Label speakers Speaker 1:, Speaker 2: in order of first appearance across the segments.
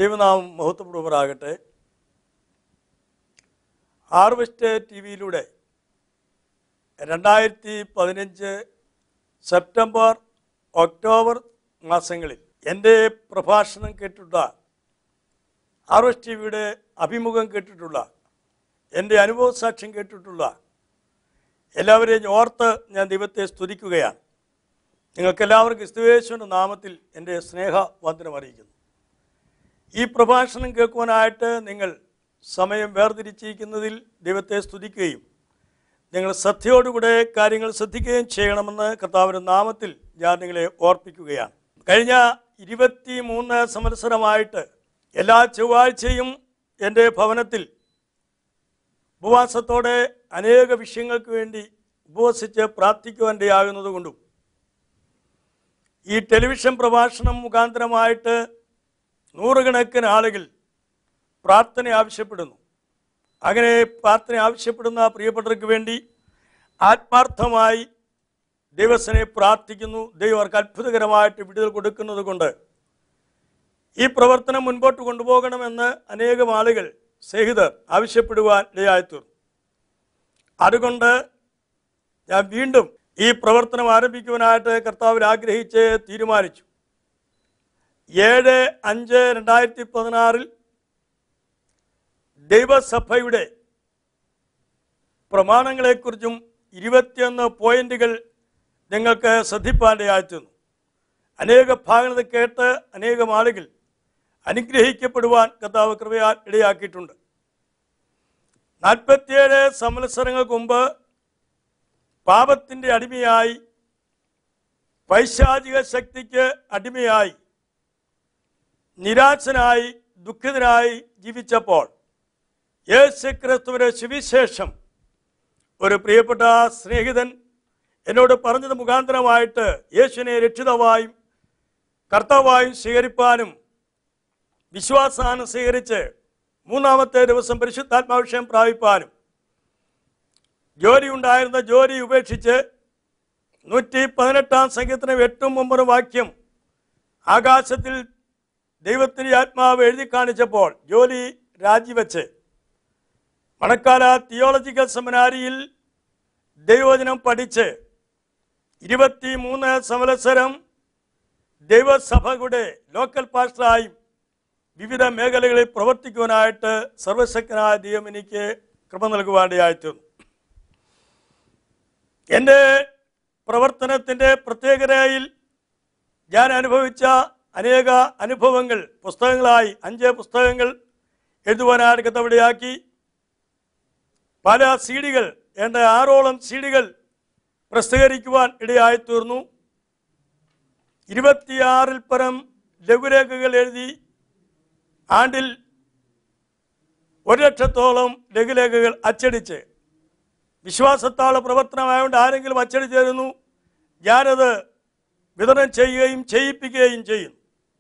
Speaker 1: ദൈവനാമം മഹത്വപ്പെടുവരാകട്ടെ harvest T വിയിലൂടെ രണ്ടായിരത്തി പതിനഞ്ച് സെപ്റ്റംബർ ഒക്ടോബർ മാസങ്ങളിൽ എൻ്റെ പ്രഭാഷണം കേട്ടിട്ടുള്ള ഹാർവെസ്റ്റ് ടി വിയുടെ അഭിമുഖം കേട്ടിട്ടുള്ള എൻ്റെ അനുഭവ സാക്ഷ്യം കേട്ടിട്ടുള്ള എല്ലാവരെയും ഓർത്ത് ഞാൻ ദൈവത്തെ സ്തുതിക്കുകയാണ് നിങ്ങൾക്കെല്ലാവർക്കും ക്രിസ്തുവേശ്വരൻ്റെ നാമത്തിൽ എൻ്റെ സ്നേഹവന്ദനം അറിയിക്കുന്നു ഈ പ്രഭാഷണം കേൾക്കുവാനായിട്ട് നിങ്ങൾ സമയം വേർതിരിച്ചിരിക്കുന്നതിൽ ദൈവത്തെ സ്തുതിക്കുകയും നിങ്ങൾ ശ്രദ്ധയോടുകൂടെ കാര്യങ്ങൾ ശ്രദ്ധിക്കുകയും ചെയ്യണമെന്ന് കർത്താവിൻ്റെ നാമത്തിൽ ഞാൻ നിങ്ങളെ ഓർപ്പിക്കുകയാണ് കഴിഞ്ഞ ഇരുപത്തി മൂന്ന് സംവത്സരമായിട്ട് എല്ലാ ചൊവ്വാഴ്ചയും എൻ്റെ ഭവനത്തിൽ ഉപവാസത്തോടെ അനേക വിഷയങ്ങൾക്ക് വേണ്ടി ഉപവസിച്ച് പ്രാർത്ഥിക്കുവാൻ്റെ കൊണ്ടും ഈ ടെലിവിഷൻ പ്രഭാഷണം മുഖാന്തരമായിട്ട് നൂറുകണക്കിന് ആളുകൾ പ്രാർത്ഥന ആവശ്യപ്പെടുന്നു അങ്ങനെ പ്രാർത്ഥന ആവശ്യപ്പെടുന്ന പ്രിയപ്പെട്ടവർക്ക് വേണ്ടി ആത്മാർത്ഥമായി ദൈവസനെ പ്രാർത്ഥിക്കുന്നു ദൈവം അവർക്ക് അത്ഭുതകരമായിട്ട് വിടുതൽ കൊടുക്കുന്നത് കൊണ്ട് ഈ പ്രവർത്തനം മുൻപോട്ട് കൊണ്ടുപോകണമെന്ന് അനേകം ആളുകൾ സ്നേഹിതർ ആവശ്യപ്പെടുവാൻ ഇടയായിത്തീർന്നു അതുകൊണ്ട് ഞാൻ വീണ്ടും ഈ പ്രവർത്തനം ആരംഭിക്കുവാനായിട്ട് കർത്താവിൽ ആഗ്രഹിച്ച് തീരുമാനിച്ചു ഏഴ് അഞ്ച് രണ്ടായിരത്തി പതിനാറിൽ ദൈവസഭയുടെ പ്രമാണങ്ങളെക്കുറിച്ചും ഇരുപത്തിയൊന്ന് പോയിന്റുകൾ നിങ്ങൾക്ക് ശ്രദ്ധിപ്പാൻ്റെയായിരുന്നു അനേക ഭാഗങ്ങൾ കേട്ട് അനേകം ആളുകൾ അനുഗ്രഹിക്കപ്പെടുവാൻ കർത്താവ് കൃപയാൽ ഇടയാക്കിയിട്ടുണ്ട് നാൽപ്പത്തിയേഴ് സംവത്സരങ്ങൾക്ക് മുമ്പ് പാപത്തിൻ്റെ അടിമയായി പൈശാചിക ശക്തിക്ക് അടിമയായി നിരാശനായി ദുഃഖിതനായി ജീവിച്ചപ്പോൾ യേശു ക്രിസ്തുവിന്റെ സുവിശേഷം ഒരു പ്രിയപ്പെട്ട സ്നേഹിതൻ എന്നോട് പറഞ്ഞത് മുഖാന്തരമായിട്ട് യേശുവിനെ രക്ഷിതമായും കർത്താവായും സ്വീകരിപ്പാനും വിശ്വാസാനം സ്വീകരിച്ച് മൂന്നാമത്തെ ദിവസം പരിശുദ്ധാത്മാവിഷയം പ്രാപിപ്പാനും ജോലി ഉണ്ടായിരുന്ന ജോലി ഉപേക്ഷിച്ച് നൂറ്റി പതിനെട്ടാം സംഖ്യത്തിന് എട്ടും ഒമ്പതും വാക്യം ആകാശത്തിൽ ദൈവത്തിൻ്റെ ആത്മാവ് എഴുതി കാണിച്ചപ്പോൾ ജോലി രാജിവെച്ച് മണക്കാല തിയോളജിക്കൽ സെമിനാരിയിൽ ദൈവവചനം പഠിച്ച് ഇരുപത്തി മൂന്ന് സംവത്സരം ദൈവസഭയുടെ ലോക്കൽ പാസ്റ്ററായും വിവിധ മേഖലകളിൽ പ്രവർത്തിക്കുവാനായിട്ട് സർവശക്തനായ ദൈവം എനിക്ക് കൃപ നൽകുവാനിടയായിത്തീർന്നു എൻ്റെ പ്രവർത്തനത്തിൻ്റെ പ്രത്യേകതയിൽ ഞാൻ അനുഭവിച്ച അനേക അനുഭവങ്ങൾ പുസ്തകങ്ങളായി അഞ്ച് പുസ്തകങ്ങൾ എഴുതുവാനായിട്ട് കത്തവിടെയാക്കി പല സീഡികൾ എൻ്റെ ആറോളം സീഡികൾ പ്രസിദ്ധീകരിക്കുവാൻ ഇടയായിത്തീർന്നു ഇരുപത്തിയാറിൽ പരം ലഘുരേഖകൾ എഴുതി ആണ്ടിൽ ഒരു ലക്ഷത്തോളം ലഘുലേഖകൾ അച്ചടിച്ച് വിശ്വാസത്താള പ്രവർത്തനമായതുകൊണ്ട് ആരെങ്കിലും അച്ചടിച്ച് തരുന്നു ഞാനത് വിതരണം ചെയ്യുകയും ചെയ്യിപ്പിക്കുകയും ചെയ്യും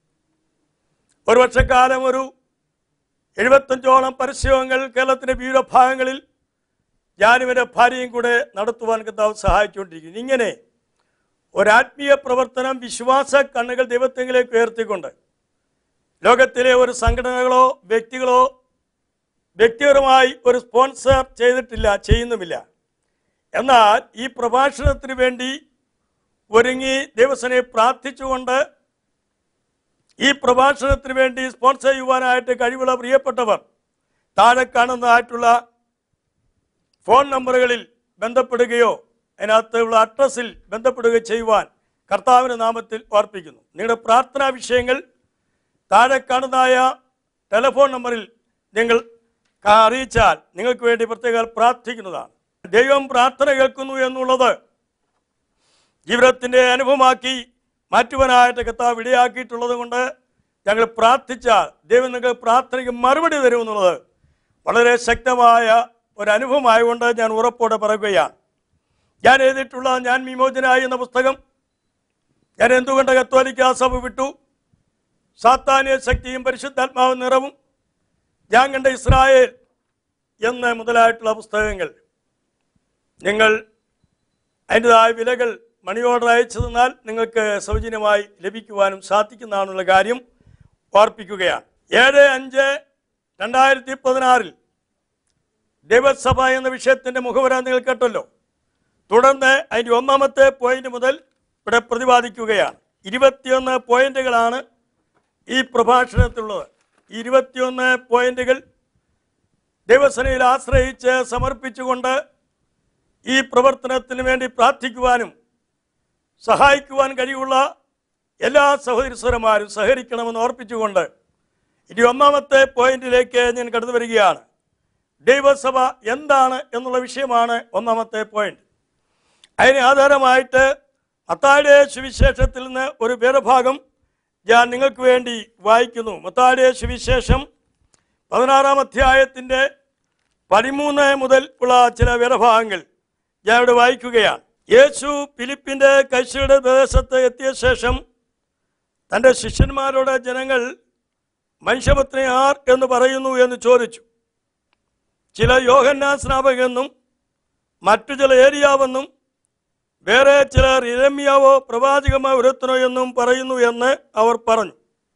Speaker 1: ഒരു വർഷക്കാലം ഒരു എഴുപത്തഞ്ചോളം പരസ്യങ്ങൾ കേരളത്തിൻ്റെ വിവിധ ഭാഗങ്ങളിൽ ഞാനും എൻ്റെ ഭാര്യയും കൂടെ നടത്തുവാൻ കർത്താവ് സഹായിച്ചുകൊണ്ടിരിക്കുന്നു ഇങ്ങനെ ഒരാത്മീയ പ്രവർത്തനം വിശ്വാസ കണ്ണുകൾ ദൈവത്തെങ്കിലേക്ക് ഉയർത്തിക്കൊണ്ട് ലോകത്തിലെ ഒരു സംഘടനകളോ വ്യക്തികളോ വ്യക്തിപരമായി ഒരു സ്പോൺസർ ചെയ്തിട്ടില്ല ചെയ്യുന്നുമില്ല എന്നാൽ ഈ പ്രഭാഷണത്തിന് വേണ്ടി ഒരുങ്ങി ദൈവസനെ പ്രാർത്ഥിച്ചുകൊണ്ട് ഈ പ്രഭാഷണത്തിന് വേണ്ടി സ്പോൺസർ ചെയ്യുവാനായിട്ട് കഴിവുള്ള പ്രിയപ്പെട്ടവർ താഴെ കാണുന്നതായിട്ടുള്ള ഫോൺ നമ്പറുകളിൽ ബന്ധപ്പെടുകയോ അതിനകത്തുള്ള അഡ്രസ്സിൽ ബന്ധപ്പെടുകയോ ചെയ്യുവാൻ കർത്താവിൻ്റെ നാമത്തിൽ ഓർപ്പിക്കുന്നു നിങ്ങളുടെ പ്രാർത്ഥനാ വിഷയങ്ങൾ താഴെ കാണുന്നതായ ടെലിഫോൺ നമ്പറിൽ നിങ്ങൾ അറിയിച്ചാൽ നിങ്ങൾക്ക് വേണ്ടി പ്രത്യേകം പ്രാർത്ഥിക്കുന്നതാണ് ദൈവം പ്രാർത്ഥന കേൾക്കുന്നു എന്നുള്ളത് ജീവിതത്തിൻ്റെ അനുഭവമാക്കി മാറ്റുവാനായിട്ട് കർത്താവ് ഇടയാക്കിയിട്ടുള്ളത് കൊണ്ട് ഞങ്ങൾ പ്രാർത്ഥിച്ചാൽ ദൈവം നിങ്ങൾ പ്രാർത്ഥനയ്ക്ക് മറുപടി തരുമെന്നുള്ളത് വളരെ ശക്തമായ ഒരു അനുഭവമായതുകൊണ്ട് ഞാൻ ഉറപ്പോടെ പറയുകയാണ് ഞാൻ എഴുതിയിട്ടുള്ള ഞാൻ വിമോചനായി എന്ന പുസ്തകം ഞാൻ എന്തുകൊണ്ട് കത്തോലിക്ക സഭ വിട്ടു സാത്താന്യ ശക്തിയും പരിശുദ്ധാത്മാവ് നിറവും ഞാൻ കണ്ട ഇസ്രായേൽ എന്ന് മുതലായിട്ടുള്ള പുസ്തകങ്ങൾ നിങ്ങൾ അതിൻ്റെതായ വിലകൾ മണി ഓർഡർ അയച്ചു തന്നാൽ നിങ്ങൾക്ക് സൗജന്യമായി ലഭിക്കുവാനും സാധിക്കുന്നതാണെന്നുള്ള കാര്യം ഓർപ്പിക്കുകയാണ് ഏഴ് അഞ്ച് രണ്ടായിരത്തി പതിനാറിൽ ദൈവസഭ എന്ന വിഷയത്തിന്റെ മുഖവര നിങ്ങൾ കേട്ടല്ലോ തുടർന്ന് അതിൻ്റെ ഒന്നാമത്തെ പോയിന്റ് മുതൽ ഇവിടെ പ്രതിപാദിക്കുകയാണ് ഇരുപത്തിയൊന്ന് പോയിന്റുകളാണ് ഈ പ്രഭാഷണത്തിലുള്ളത് ഈ ഇരുപത്തിയൊന്ന് പോയിന്റുകൾ ദൈവസനയിൽ ആശ്രയിച്ച് സമർപ്പിച്ചുകൊണ്ട് ഈ പ്രവർത്തനത്തിന് വേണ്ടി പ്രാർത്ഥിക്കുവാനും സഹായിക്കുവാൻ കഴിയുള്ള എല്ലാ സഹോദരിസ്വരന്മാരും സഹകരിക്കണമെന്ന് ഓർപ്പിച്ചുകൊണ്ട് ഇനി ഒന്നാമത്തെ പോയിന്റിലേക്ക് ഞാൻ കടന്നു വരികയാണ് ദൈവസഭ എന്താണ് എന്നുള്ള വിഷയമാണ് ഒന്നാമത്തെ പോയിന്റ് അതിന് ആധാരമായിട്ട് മത്തായുടെ സുവിശേഷത്തിൽ നിന്ന് ഒരു വേദഭാഗം ഞാൻ നിങ്ങൾക്ക് വേണ്ടി വായിക്കുന്നു മത്തായുടെ സുവിശേഷം പതിനാറാം അധ്യായത്തിൻ്റെ പതിമൂന്ന് മുതൽ ഉള്ള ചില വേദഭാഗങ്ങൾ ഞാൻ ഇവിടെ വായിക്കുകയാണ് യേശു ഫിലിപ്പിൻ്റെ കൈശയുടെ പ്രദേശത്ത് എത്തിയ ശേഷം തൻ്റെ ശിഷ്യന്മാരോട് ജനങ്ങൾ മനുഷ്യപത്നി ആർ എന്ന് പറയുന്നു എന്ന് ചോദിച്ചു ചില യോഹന്നാ സ്നാപകെന്നും മറ്റു ചില ഏരിയാവെന്നും വേറെ ചിലർ ഇരമ്യാവോ പ്രവാചകമോ ഒരുത്തനോ എന്നും പറയുന്നു എന്ന് അവർ പറഞ്ഞു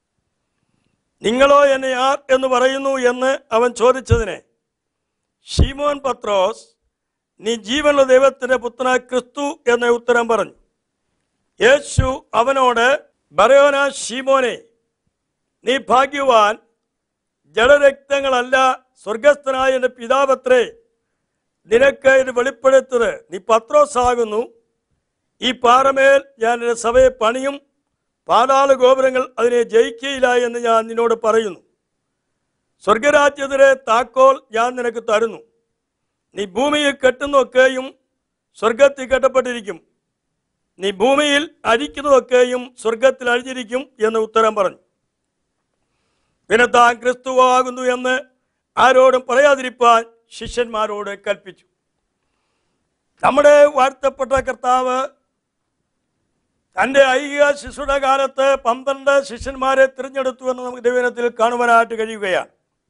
Speaker 1: നിങ്ങളോ എന്നെ ആർ എന്ന് പറയുന്നു എന്ന് അവൻ ചോദിച്ചതിനെ ഷീമോൻ പത്രോസ് നീ ജീവനുള്ള ദൈവത്തിന്റെ പുത്രനായ ക്രിസ്തു എന്ന ഉത്തരം പറഞ്ഞു യേശു അവനോട് ബറയോന ഷീമോനെ നീ ഭാഗ്യവാൻ ജഡരക്തങ്ങളല്ല സ്വർഗസ്ഥനായ എൻ്റെ പിതാവത്രേ നിനക്ക് ഇത് വെളിപ്പെടുത്തത് നീ പത്രോസാകുന്നു ഈ പാറമേൽ ഞാൻ എൻ്റെ സഭയെ പണിയും പാതാള ഗോപുരങ്ങൾ അതിനെ ജയിക്കുകയില്ല എന്ന് ഞാൻ നിന്നോട് പറയുന്നു സ്വർഗരാജ്യത്തിലെ താക്കോൽ ഞാൻ നിനക്ക് തരുന്നു നീ ഭൂമിയിൽ കെട്ടുന്നതൊക്കെയും സ്വർഗത്തിൽ കെട്ടപ്പെട്ടിരിക്കും നീ ഭൂമിയിൽ അരിക്കുന്നതൊക്കെയും സ്വർഗത്തിൽ അഴിഞ്ഞിരിക്കും എന്ന് ഉത്തരം പറഞ്ഞു പിന്നെ താൻ ക്രിസ്തുവാകുന്നു എന്ന് ആരോടും പറയാതിരിപ്പാൻ ശിഷ്യന്മാരോട് കൽപ്പിച്ചു നമ്മുടെ വാഴ്ത്തപ്പെട്ട കർത്താവ് തൻ്റെ ഐഹിക ശിശുയുടെ കാലത്ത് പന്ത്രണ്ട് ശിഷ്യന്മാരെ തിരഞ്ഞെടുത്തു എന്ന് നമുക്ക് ദൈവനത്തിൽ കാണുവാനായിട്ട് കഴിയുകയാണ്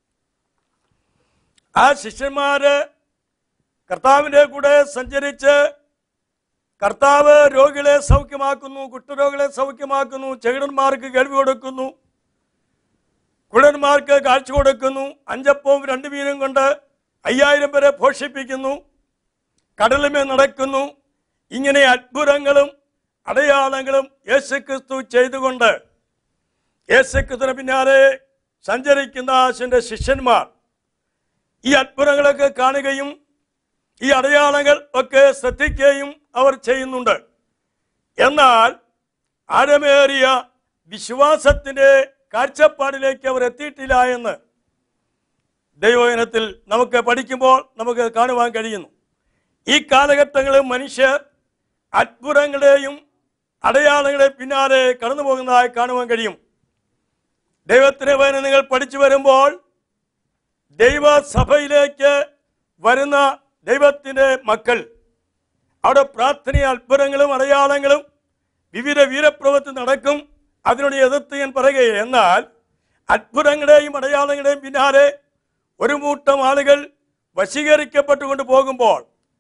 Speaker 1: ആ ശിഷ്യന്മാര് കർത്താവിൻ്റെ കൂടെ സഞ്ചരിച്ച് കർത്താവ് രോഗികളെ സൗഖ്യമാക്കുന്നു കുഷ്ഠരോഗികളെ സൗഖ്യമാക്കുന്നു ചെകിടന്മാർക്ക് കേൾവി കൊടുക്കുന്നു കുടന്മാർക്ക് കാഴ്ച കൊടുക്കുന്നു അഞ്ചപ്പവും രണ്ടു മീനും കൊണ്ട് അയ്യായിരം പേരെ പോഷിപ്പിക്കുന്നു കടലുമേ നടക്കുന്നു ഇങ്ങനെ അത്ഭുതങ്ങളും അടയാളങ്ങളും യേശുക്രിസ്തു ചെയ്തുകൊണ്ട് യേശുക്രിസ്തുവിന് പിന്നാലെ സഞ്ചരിക്കുന്ന ആശന്റെ ശിഷ്യന്മാർ ഈ അത്ഭുതങ്ങളൊക്കെ കാണുകയും ഈ അടയാളങ്ങൾ ഒക്കെ ശ്രദ്ധിക്കുകയും അവർ ചെയ്യുന്നുണ്ട് എന്നാൽ ആഴമേറിയ വിശ്വാസത്തിന്റെ കാഴ്ചപ്പാടിലേക്ക് അവർ എത്തിയിട്ടില്ല എന്ന് ദൈവജനത്തിൽ നമുക്ക് പഠിക്കുമ്പോൾ നമുക്ക് കാണുവാൻ കഴിയുന്നു ഈ കാലഘട്ടങ്ങളിൽ മനുഷ്യർ അത്ഭുതങ്ങളെയും അടയാളങ്ങളെ പിന്നാലെ കടന്നു പോകുന്നതായി കാണുവാൻ കഴിയും ദൈവത്തിന് വേണ്ടി നിങ്ങൾ പഠിച്ചു വരുമ്പോൾ ദൈവസഭയിലേക്ക് വരുന്ന ദൈവത്തിൻ്റെ മക്കൾ അവിടെ പ്രാർത്ഥന അത്ഭുതങ്ങളും അടയാളങ്ങളും വിവിധ വീരപ്രവൃത്തി നടക്കും അതിനോട് എതിർത്ത് ഞാൻ പറയുകയില്ല എന്നാൽ അത്ഭുതങ്ങളുടെയും അടയാളങ്ങളുടെയും പിന്നാലെ ഒരു കൂട്ടം ആളുകൾ വശീകരിക്കപ്പെട്ടുകൊണ്ട് പോകുമ്പോൾ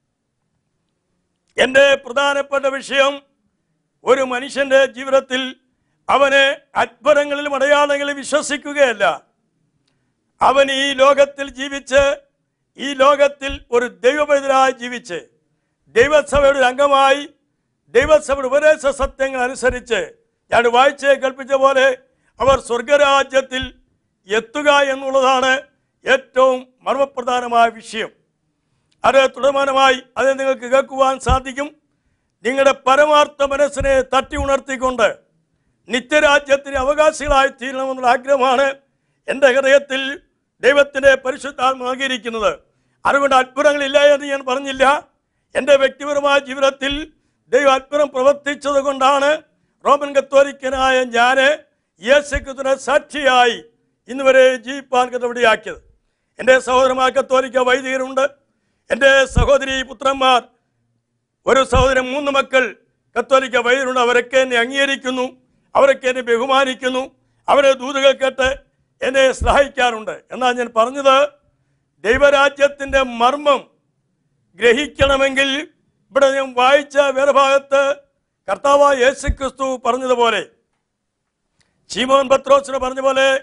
Speaker 1: എൻ്റെ പ്രധാനപ്പെട്ട വിഷയം ഒരു മനുഷ്യന്റെ ജീവിതത്തിൽ അവനെ അത്ഭുതങ്ങളിലും അടയാളങ്ങളിലും വിശ്വസിക്കുകയല്ല അവൻ ഈ ലോകത്തിൽ ജീവിച്ച് ഈ ലോകത്തിൽ ഒരു ദൈവപൈതരായി ജീവിച്ച് ദൈവസഭയുടെ ഒരു അംഗമായി ദൈവസഭയുടെ ഉപദേശ സത്യങ്ങൾ അനുസരിച്ച് ഞാൻ വായിച്ച് കൽപ്പിച്ച പോലെ അവർ സ്വർഗരാജ്യത്തിൽ എത്തുക എന്നുള്ളതാണ് ഏറ്റവും മർമ്മപ്രധാനമായ വിഷയം അത് തുടർമാനമായി അത് നിങ്ങൾക്ക് കേൾക്കുവാൻ സാധിക്കും നിങ്ങളുടെ പരമാർത്ഥ മനസ്സിനെ തട്ടി ഉണർത്തിക്കൊണ്ട് നിത്യരാജ്യത്തിന് അവകാശികളായി തീരണമെന്നുള്ള ആഗ്രഹമാണ് എൻ്റെ ഹൃദയത്തിൽ ദൈവത്തിൻ്റെ പരിശുദ്ധാത്മ നൽകിയിരിക്കുന്നത് അതുകൊണ്ട് അത്ഭുതങ്ങളില്ല എന്ന് ഞാൻ പറഞ്ഞില്ല എൻ്റെ വ്യക്തിപരമായ ജീവിതത്തിൽ ദൈവം അത്ഭുതം പ്രവർത്തിച്ചത് കൊണ്ടാണ് റോമൻ കത്തോലിക്കനായ ഞാൻ യേശുക്രിസ്തുവിനെ സാക്ഷിയായി ഇന്ന് വരെ ജീവിപ്പാൻ കഥപടിയാക്കിയത് എൻ്റെ സഹോദരന്മാർ കത്തോലിക്ക വൈദികരുണ്ട് എൻ്റെ സഹോദരി പുത്രന്മാർ ഒരു സഹോദരൻ മൂന്ന് മക്കൾ കത്തോലിക്ക വൈദ്യരുണ്ട് അവരൊക്കെ എന്നെ അംഗീകരിക്കുന്നു അവരൊക്കെ എന്നെ ബഹുമാനിക്കുന്നു അവരെ ദൂതുകൾ കേട്ട് എന്നെ സഹായിക്കാറുണ്ട് എന്നാൽ ഞാൻ പറഞ്ഞത് ദൈവരാജ്യത്തിൻ്റെ മർമ്മം ഗ്രഹിക്കണമെങ്കിൽ ഇവിടെ ഞാൻ വായിച്ച വേറെഭാഗത്ത് കർത്താവായ യേശു ക്രിസ്തു പറഞ്ഞതുപോലെ ശീമോൻ പത്രോസിന് പറഞ്ഞ പോലെ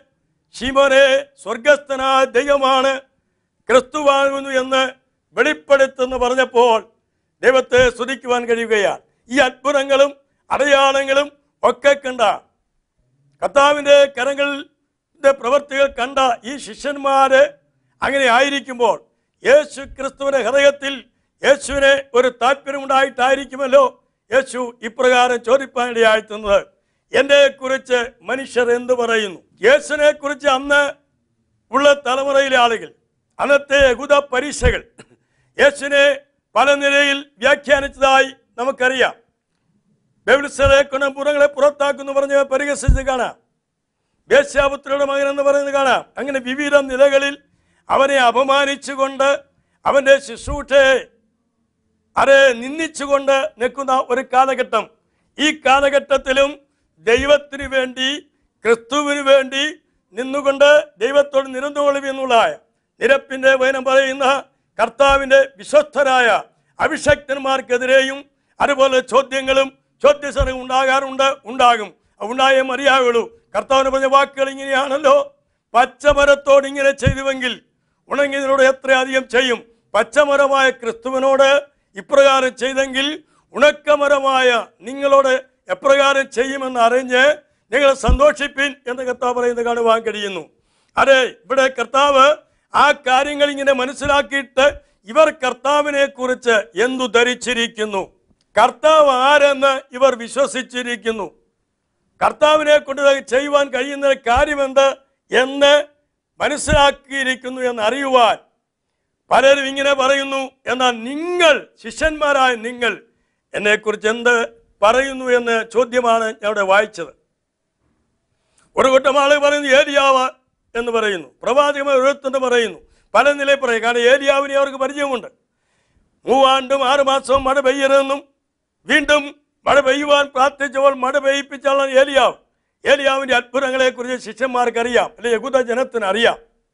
Speaker 1: ശിമോനെ സ്വർഗസ്ഥനായ ദൈവമാണ് ക്രിസ്തുവാകുന്നു എന്ന് വെളിപ്പെടുത്തുന്നു പറഞ്ഞപ്പോൾ ദൈവത്തെ സ്തുതിക്കുവാൻ കഴിയുകയാണ് ഈ അത്ഭുതങ്ങളും അടയാളങ്ങളും ഒക്കെ കണ്ട കർത്താവിൻ്റെ കരങ്ങളുടെ പ്രവർത്തികൾ കണ്ട ഈ ശിഷ്യന്മാര് അങ്ങനെ ആയിരിക്കുമ്പോൾ യേശു ക്രിസ്തുവിന്റെ ഹൃദയത്തിൽ യേശുവിനെ ഒരു താല്പര്യമുണ്ടായിട്ടായിരിക്കുമല്ലോ യേശു ഇപ്രകാരം ചോദിപ്പാനിടയായിട്ടുന്നത് എന്നെ കുറിച്ച് മനുഷ്യർ എന്തു പറയുന്നു യേശുവിനെ കുറിച്ച് അന്ന് ഉള്ള തലമുറയിലെ ആളുകൾ അന്നത്തെ യഹൂദ പരീക്ഷകൾ യേശുവിനെ പല നിലയിൽ വ്യാഖ്യാനിച്ചതായി നമുക്കറിയാം ബെബിൾസറെ കൊണ്ട് പുറങ്ങളെ പുറത്താക്കുന്നു പറഞ്ഞ് പരിഹസിച്ച് കാണാം വേശ്യാപുത്രയുടെ മകൻ എന്ന് പറയുന്നത് കാണാം അങ്ങനെ വിവിധ നിലകളിൽ അവനെ അപമാനിച്ചുകൊണ്ട് അവന്റെ ശുശ്രൂഷയെ അരെ നിന്ദിച്ചുകൊണ്ട് നിൽക്കുന്ന ഒരു കാലഘട്ടം ഈ കാലഘട്ടത്തിലും ദൈവത്തിന് വേണ്ടി ക്രിസ്തുവിന് വേണ്ടി നിന്നുകൊണ്ട് ദൈവത്തോട് നിരന്തോളും എന്നുള്ളതായ നിരപ്പിന്റെ വചനം പറയുന്ന കർത്താവിന്റെ വിശ്വസ്തരായ അഭിഷക്തന്മാർക്കെതിരെയും അതുപോലെ ചോദ്യങ്ങളും ചോദ്യസരം ഉണ്ടാകാറുണ്ട് ഉണ്ടാകും ഉണ്ടായേ മറിയാവുള്ളൂ കർത്താവിന് പറഞ്ഞ വാക്കുകൾ ഇങ്ങനെയാണല്ലോ പച്ചമരത്തോട് ഇങ്ങനെ ചെയ്തുവെങ്കിൽ ഉണങ്ങിയതിനോട് എത്രയധികം ചെയ്യും പച്ചമരമായ ക്രിസ്തുവിനോട് ഇപ്രകാരം ചെയ്തെങ്കിൽ ഉണക്കമരമായ നിങ്ങളോട് എപ്രകാരം ചെയ്യുമെന്ന് അറിഞ്ഞ് നിങ്ങൾ സന്തോഷിപ്പിൻ എന്ന് കർത്താവ് പറയുന്നത് കാണുവാൻ കഴിയുന്നു അതെ ഇവിടെ കർത്താവ് ആ കാര്യങ്ങൾ ഇങ്ങനെ മനസ്സിലാക്കിയിട്ട് ഇവർ കർത്താവിനെ കുറിച്ച് എന്തു ധരിച്ചിരിക്കുന്നു കർത്താവ് ആരെന്ന് ഇവർ വിശ്വസിച്ചിരിക്കുന്നു കർത്താവിനെ കൊണ്ട് ഇത് ചെയ്യുവാൻ കഴിയുന്ന കാര്യമെന്ത് എന്ന് മനസ്സിലാക്കിയിരിക്കുന്നു എന്ന് അറിയുവാൻ പലരും ഇങ്ങനെ പറയുന്നു എന്നാൽ നിങ്ങൾ ശിഷ്യന്മാരായ നിങ്ങൾ എന്നെക്കുറിച്ച് എന്ത് പറയുന്നു എന്ന് ചോദ്യമാണ് ഞാൻ ഇവിടെ വായിച്ചത് ഒരു കൂട്ടം ആളുകൾ പറയുന്നു ഏലിയാവ് എന്ന് പറയുന്നു പ്രവാചകമായി എഴുത്തുണ്ട് പറയുന്നു പല നിലയിൽ പറയും കാരണം ഏലിയാവിനെ അവർക്ക് പരിചയമുണ്ട് മൂവാണ്ടും ആറ് മാസവും മഴ പെയ്യരുതെന്നും വീണ്ടും മഴ പെയ്യുവാൻ പ്രാർത്ഥിച്ചപ്പോൾ മഴ പെയ്യിപ്പിച്ചാണ് ഏലിയാവ് ഏലിയാവിന്റെ അത്ഭുതങ്ങളെക്കുറിച്ച് ശിഷ്യന്മാർക്ക് അറിയാം അല്ലെ യഹൂദ ജനത്തിന് അറിയാം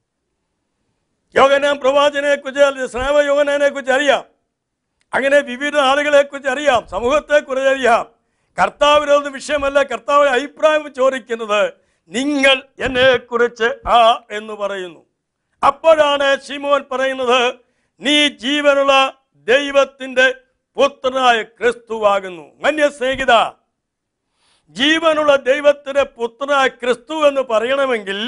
Speaker 1: യോഗനാൻ പ്രവാചനെ കുറിച്ച് സ്നേഹ യോഗനെ കുറിച്ച് അറിയാം അങ്ങനെ വിവിധ ആളുകളെ കുറിച്ച് അറിയാം സമൂഹത്തെ കുറിച്ച് അറിയാം കർത്താവിനൊന്നും വിഷയമല്ല കർത്താവിന്റെ അഭിപ്രായം ചോദിക്കുന്നത് നിങ്ങൾ എന്നെ കുറിച്ച് ആ എന്ന് പറയുന്നു അപ്പോഴാണ് ശിമോൻ പറയുന്നത് നീ ജീവനുള്ള ദൈവത്തിന്റെ പുത്രനായ ക്രിസ്തുവാകുന്നു മന്യ സ്നേഹിത ജീവനുള്ള ദൈവത്തിന്റെ പുത്രനായ ക്രിസ്തു എന്ന് പറയണമെങ്കിൽ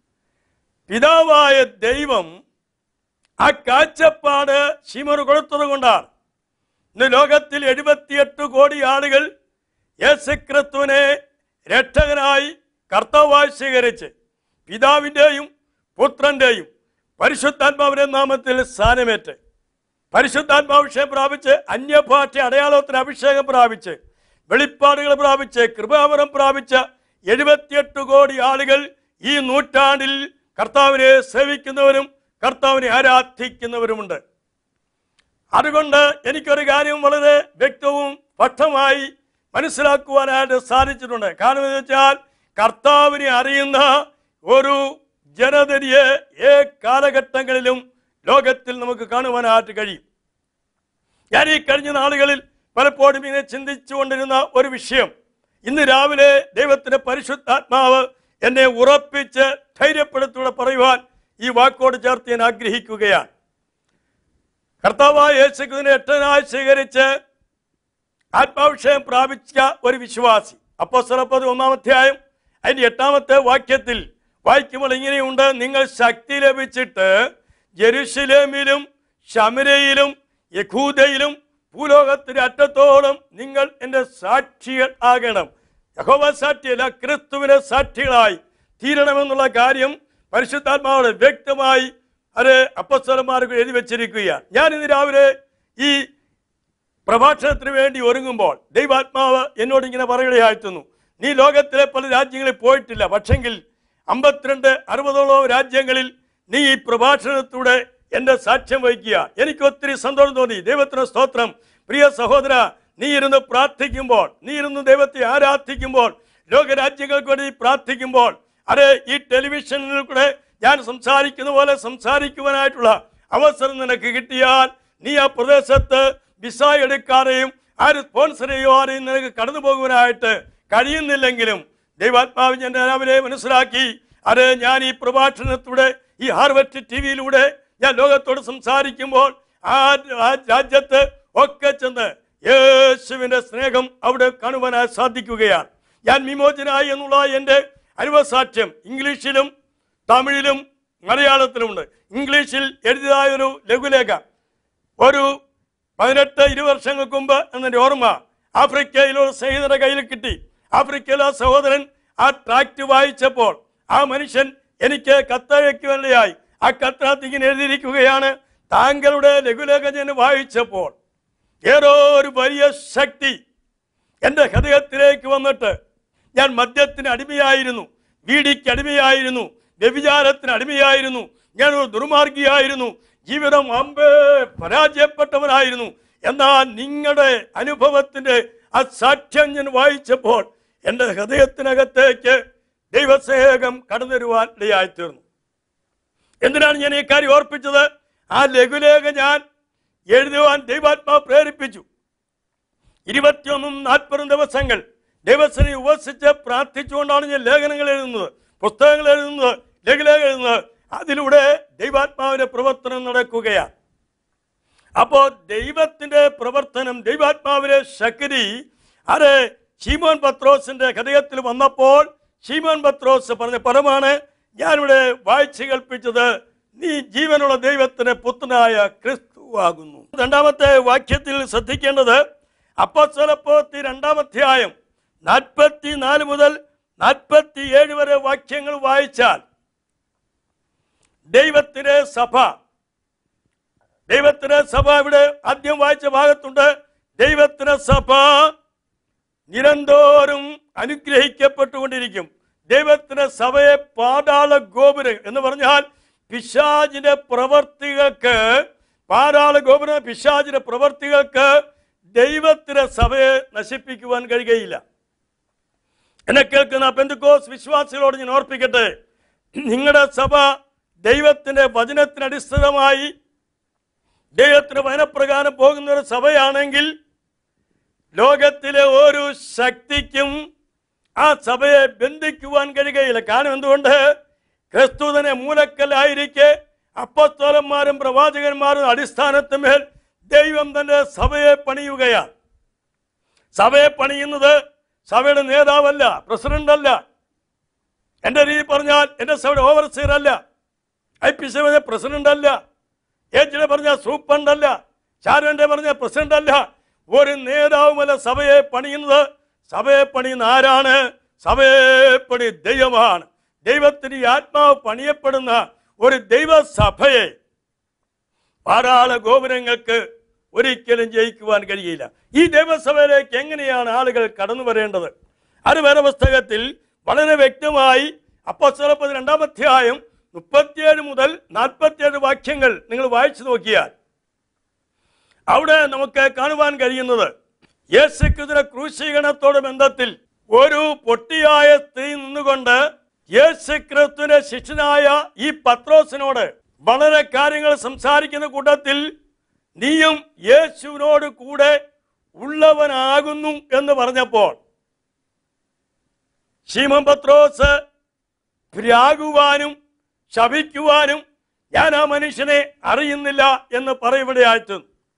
Speaker 1: പിതാവായ ദൈവം ആ കാഴ്ചപ്പാട് ശിമോന് കൊടുത്തത് കൊണ്ടാണ് ഇന്ന് ലോകത്തിൽ എഴുപത്തിയെട്ട് കോടി ആളുകൾ യേശുക്രിസ്തുവിനെ രക്ഷകനായി കർത്താവായി സ്വീകരിച്ച് പിതാവിൻ്റെയും പുത്രന്റെയും പരിശുദ്ധാത്മാവിന്റെ നാമത്തിൽ സ്ഥാനമേറ്റ് പരിശുദ്ധാത്മാഭിഷേകം പ്രാപിച്ച് അന്യഭാഷ അടയാളത്തിന് അഭിഷേകം പ്രാപിച്ച് വെളിപ്പാടുകൾ പ്രാപിച്ച് കൃപാവരം പ്രാപിച്ച എഴുപത്തിയെട്ട് കോടി ആളുകൾ ഈ നൂറ്റാണ്ടിൽ കർത്താവിനെ സേവിക്കുന്നവരും കർത്താവിനെ ആരാധിക്കുന്നവരുമുണ്ട് അതുകൊണ്ട് എനിക്കൊരു കാര്യം വളരെ വ്യക്തവും സ്പഷ്ടമായി മനസ്സിലാക്കുവാനായിട്ട് സാധിച്ചിട്ടുണ്ട് കാരണം എന്ന് വെച്ചാൽ കർത്താവിനെ അറിയുന്ന ഒരു ജനതയെ ഏ കാലഘട്ടങ്ങളിലും ലോകത്തിൽ നമുക്ക് കാണുവാനായിട്ട് കഴിയും ഞാൻ ഈ കഴിഞ്ഞ നാളുകളിൽ പലപ്പോഴും ഇങ്ങനെ ചിന്തിച്ചു കൊണ്ടിരുന്ന ഒരു വിഷയം ഇന്ന് രാവിലെ ദൈവത്തിന്റെ പരിശുദ്ധാത്മാവ് എന്നെ ഉറപ്പിച്ച് ധൈര്യപ്പെടുത്തൂടെ പറയുവാൻ ഈ വാക്കോട് ചേർത്ത് ഞാൻ ആഗ്രഹിക്കുകയാണ് കർത്താവായ യേശുക്രിസ്തുവിനെ എട്ടനായി സ്വീകരിച്ച് ആത്മാഭിഷേകം പ്രാപിച്ച ഒരു വിശ്വാസി അപ്പോ സ്ഥലപ്പത് ഒന്നാമധ്യായം അതിന്റെ എട്ടാമത്തെ വാക്യത്തിൽ വായിക്കുമ്പോൾ ഇങ്ങനെയുണ്ട് നിങ്ങൾ ശക്തി ലഭിച്ചിട്ട് ജെറുസലേമിലും ശമരയിലും യഹൂദയിലും ഭൂലോകത്തിന്റെ അറ്റത്തോളം നിങ്ങൾ എൻ്റെ സാക്ഷികൾ ആകണം യഹോവ സാക്ഷിയല്ല ക്രിസ്തുവിന്റെ സാക്ഷികളായി തീരണമെന്നുള്ള കാര്യം പരിശുദ്ധാത്മാവോട് വ്യക്തമായി അത് അപ്പസ്വലന്മാർക്ക് എഴുതി വെച്ചിരിക്കുകയാണ് ഞാൻ ഇന്ന് രാവിലെ ഈ പ്രഭാഷണത്തിന് വേണ്ടി ഒരുങ്ങുമ്പോൾ ദൈവാത്മാവ് എന്നോട് ഇങ്ങനെ പറയുകയായിരുന്നു നീ ലോകത്തിലെ പല രാജ്യങ്ങളിൽ പോയിട്ടില്ല പക്ഷെങ്കിൽ അമ്പത്തിരണ്ട് അറുപതോളം രാജ്യങ്ങളിൽ നീ ഈ പ്രഭാഷണത്തിലൂടെ എൻ്റെ സാക്ഷ്യം വഹിക്കുക എനിക്ക് ഒത്തിരി സന്തോഷം തോന്നി ദൈവത്തിന് സ്തോത്രം പ്രിയ സഹോദര നീ ഇരുന്ന് പ്രാർത്ഥിക്കുമ്പോൾ നീ ഇരുന്ന് ദൈവത്തെ ആരാധിക്കുമ്പോൾ ലോകരാജ്യങ്ങൾക്ക് വേണ്ടി പ്രാർത്ഥിക്കുമ്പോൾ അത് ഈ ടെലിവിഷനിൽ കൂടെ ഞാൻ സംസാരിക്കുന്ന പോലെ സംസാരിക്കുവാനായിട്ടുള്ള അവസരം നിനക്ക് കിട്ടിയാൽ നീ ആ പ്രദേശത്ത് വിസ എടുക്കാതെയും ആര് സ്പോൺസർ ചെയ്യുവാതെയും നിനക്ക് കടന്നു പോകുവാനായിട്ട് കഴിയുന്നില്ലെങ്കിലും ദൈവാത്മാവ് ഞാൻ രാവിലെ മനസ്സിലാക്കി അത് ഞാൻ ഈ പ്രഭാഷണത്തിലൂടെ ഈ ഹാർവറ്റ് ടി വിയിലൂടെ ഞാൻ ലോകത്തോട് സംസാരിക്കുമ്പോൾ ആ ആ രാജ്യത്ത് ഒക്കെ ചെന്ന് യേശുവിൻ്റെ സ്നേഹം അവിടെ കാണുവാനായി സാധിക്കുകയാണ് ഞാൻ വിമോചനായി എന്നുള്ള എൻ്റെ അനുഭവസാക്ഷ്യം ഇംഗ്ലീഷിലും തമിഴിലും മലയാളത്തിലുമുണ്ട് ഇംഗ്ലീഷിൽ എഴുതിയതായ ഒരു ലഘുലേഖ ഒരു പതിനെട്ട് ഇരു വർഷങ്ങൾക്ക് മുമ്പ് എന്നെ ഓർമ്മ ആഫ്രിക്കയിൽ ഒരു സ്നേഹിതരുടെ കയ്യിൽ കിട്ടി ആഫ്രിക്കയിലെ ആ സഹോദരൻ ആ ട്രാക്ട് വായിച്ചപ്പോൾ ആ മനുഷ്യൻ എനിക്ക് കത്തയക്കുവാനിടയായി ആ കത്തിനകത്ത് ഇങ്ങനെ എഴുതിയിരിക്കുകയാണ് താങ്കളുടെ ലഘുലേഖ ഞാൻ വായിച്ചപ്പോൾ ഏതോ ഒരു വലിയ ശക്തി എൻ്റെ ഹൃദയത്തിലേക്ക് വന്നിട്ട് ഞാൻ മദ്യത്തിന് അടിമയായിരുന്നു വീടിക്ക് അടിമയായിരുന്നു വ്യഭിചാരത്തിന് അടിമയായിരുന്നു ഞാൻ ഒരു ദുർമാർഗിയായിരുന്നു ജീവിതം അമ്പേ പരാജയപ്പെട്ടവനായിരുന്നു എന്നാൽ നിങ്ങളുടെ അനുഭവത്തിൻ്റെ ആ സാക്ഷ്യം ഞാൻ വായിച്ചപ്പോൾ എൻ്റെ ഹൃദയത്തിനകത്തേക്ക് ദൈവസ്നേഹം കടന്നു വരുവാൻ ഇടയായിത്തീർന്നു എന്തിനാണ് ഞാൻ ഈ കാര്യം ഓർപ്പിച്ചത് ആ ലഘുലേഖ ഞാൻ എഴുതുവാൻ ദൈവാത്മാവ് പ്രേരിപ്പിച്ചു ഇരുപത്തിയൊന്നും നാൽപ്പതും ദിവസങ്ങൾ ദൈവത്തിനെ ഉപസിച്ച് പ്രാർത്ഥിച്ചുകൊണ്ടാണ് ഞാൻ ലേഖനങ്ങൾ എഴുതുന്നത് പുസ്തകങ്ങൾ എഴുതുന്നത് ലഘുലേഖ എഴുതുന്നത് അതിലൂടെ ദൈവാത്മാവിന്റെ പ്രവർത്തനം നടക്കുകയാണ് അപ്പോൾ ദൈവത്തിന്റെ പ്രവർത്തനം ദൈവാത്മാവിലെ ശക്തി അത് ശീമോൻ പത്രോസിന്റെ ഹൃദയത്തിൽ വന്നപ്പോൾ ശീമോൻ പത്രോസ് പറഞ്ഞ പദമാണ് ഞാനിവിടെ വായിച്ചു കൽപ്പിച്ചത് നീ ജീവനുള്ള ദൈവത്തിന് പുത്രനായ ക്രിസ്തു ആകുന്നു രണ്ടാമത്തെ വാക്യത്തിൽ ശ്രദ്ധിക്കേണ്ടത് അപ്പസ്വലപ്പോത്തി രണ്ടാമധ്യായം നാൽപ്പത്തി നാല് മുതൽ നാൽപ്പത്തി ഏഴ് വരെ വാക്യങ്ങൾ വായിച്ചാൽ ദൈവത്തിലെ സഭ ദൈവത്തിന് സഭ ഇവിടെ ആദ്യം വായിച്ച ഭാഗത്തുണ്ട് ദൈവത്തിന് സഭ നിരന്തോറും അനുഗ്രഹിക്കപ്പെട്ടുകൊണ്ടിരിക്കും ദൈവത്തിന് സഭയെ പാതാള ഗോപുരം എന്ന് പറഞ്ഞാൽ പിശാചിന്റെ പ്രവർത്തികൾക്ക് പാതാള ഗോപുരം പിശാചിന്റെ പ്രവർത്തികൾക്ക് ദൈവത്തിന് സഭയെ നശിപ്പിക്കുവാൻ കഴിയുകയില്ല എന്നെ കേൾക്കുന്ന പെന്തുക്കോസ് വിശ്വാസികളോട് ഞാൻ ഓർപ്പിക്കട്ടെ നിങ്ങളുടെ സഭ ദൈവത്തിന്റെ വചനത്തിന് അടിസ്ഥാനമായി ദൈവത്തിന് വചനപ്രകാരം പോകുന്ന ഒരു സഭയാണെങ്കിൽ ലോകത്തിലെ ഒരു ശക്തിക്കും ആ സഭയെ ബന്ധിക്കുവാൻ കഴിയുകയില്ല കാരണം എന്തുകൊണ്ട് ക്രിസ്തു തന്നെ മൂലക്കല്ലായിരിക്കെ അപ്പസ്തോലന്മാരും പ്രവാചകന്മാരും അടിസ്ഥാനത്തിന്മേൽ ദൈവം തന്റെ സഭയെ പണിയുകയാണ് സഭയെ പണിയുന്നത് സഭയുടെ നേതാവല്ല പ്രസിഡന്റ് അല്ല എൻ്റെ രീതി പറഞ്ഞാൽ എൻ്റെ സഭയുടെ ഓവർസീർ അല്ല ഐ പി സഭയുടെ പ്രസിഡന്റ് അല്ല ഏജിനെ പറഞ്ഞാൽ സൂപ്രണ്ട് അല്ല ഷാരോന്റെ പറഞ്ഞ പ്രസിഡന്റ് അല്ല ഒരു നേതാവുമല്ല സഭയെ പണിയുന്നത് സഭയെ പണിയുന്ന ആരാണ് സഭയെ പണി ദൈവമാണ് ദൈവത്തിന് ഈ ആത്മാവ് പണിയപ്പെടുന്ന ഒരു ദൈവസഭയെ ധാരാള ഗോപുരങ്ങൾക്ക് ഒരിക്കലും ജയിക്കുവാൻ കഴിയില്ല ഈ ദൈവസഭയിലേക്ക് എങ്ങനെയാണ് ആളുകൾ കടന്നു വരേണ്ടത് അത് വേറെ പുസ്തകത്തിൽ വളരെ വ്യക്തമായി അപ്പോസ്തലപ്പത് രണ്ടാമധ്യായം മുപ്പത്തിയേഴ് മുതൽ നാൽപ്പത്തിയേഴ് വാക്യങ്ങൾ നിങ്ങൾ വായിച്ചു നോക്കിയാൽ അവിടെ നമുക്ക് കാണുവാൻ കഴിയുന്നത് യേശുക്രിസ്തുവിന്റെ ക്രൂശീകരണത്തോട് ബന്ധത്തിൽ ഒരു പൊട്ടിയായ സ്ത്രീ നിന്നുകൊണ്ട് യേശുക്രിസ്തുവിന്റെ ശിഷ്യനായ ഈ പത്രോസിനോട് വളരെ കാര്യങ്ങൾ സംസാരിക്കുന്ന കൂട്ടത്തിൽ നീയും യേശുവിനോട് കൂടെ ഉള്ളവനാകുന്നു എന്ന് പറഞ്ഞപ്പോൾ ശീമൻ പത്രോസ് ഭ്രാകുവാനും ശപിക്കുവാനും ഞാൻ ആ മനുഷ്യനെ അറിയുന്നില്ല എന്ന് പറയുവിടെയായിട്ട്